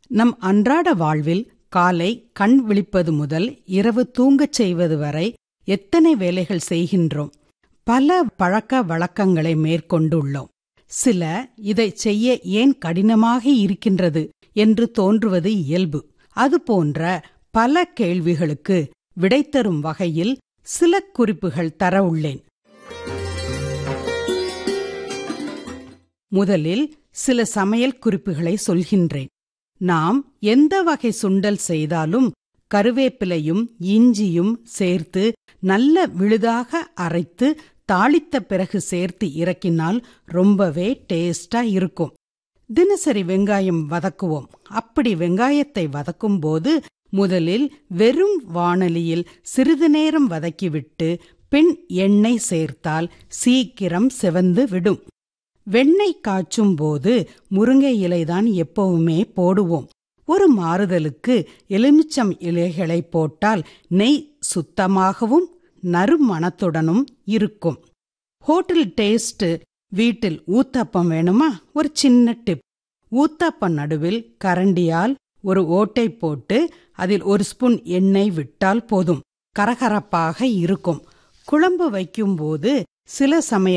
நம் அன்றாட வாழ்வில் காலை கண் விழிப்பது முதல் இரவு தூங்கச் செய்வது வரை எத்தனை வேலைகள் செய்கின்றோம் பல பழக்க வழக்கங்களை மேற்கொண்டுள்ளோம் சில இதை செய்ய ஏன் கடினமாக இருக்கின்றது என்று தோன்றுவது இயல்பு அதுபோன்ற பல கேள்விகளுக்கு விடை தரும் வகையில் சில குறிப்புகள் தர உள்ளேன் முதலில் சில சமையல் குறிப்புகளை சொல்கின்றேன் நாம் எந்த வகை சுண்டல் செய்தாலும் கருவேப்பிலையும் இஞ்சியும் சேர்த்து நல்ல விழுதாக அரைத்து தாளித்த பிறகு சேர்த்து இறக்கினால் ரொம்பவே டேஸ்டா இருக்கும் தினசரி வெங்காயம் வதக்குவோம் அப்படி வெங்காயத்தை வதக்கும் போது முதலில் வெறும் வாணலியில் சிறிது நேரம் வதக்கிவிட்டு பின் எண்ணெய் சேர்த்தால் சீக்கிரம் செவந்து விடும் வெண்ணெய் காய்ச்சும் போது முருங்கை இலைதான் எப்பவுமே போடுவோம் ஒரு மாறுதலுக்கு எலுமிச்சம் இலைகளை போட்டால் நெய் சுத்தமாகவும் நறுமணத்துடனும் இருக்கும் ஹோட்டல் டேஸ்ட் வீட்டில் ஊத்தப்பம் வேணுமா ஒரு சின்ன டிப் ஊத்தப்பம் நடுவில் கரண்டியால் ஒரு ஓட்டை போட்டு அதில் ஒரு ஸ்பூன் எண்ணெய் விட்டால் போதும் கரகரப்பாக இருக்கும் குழம்பு வைக்கும்போது சில சமய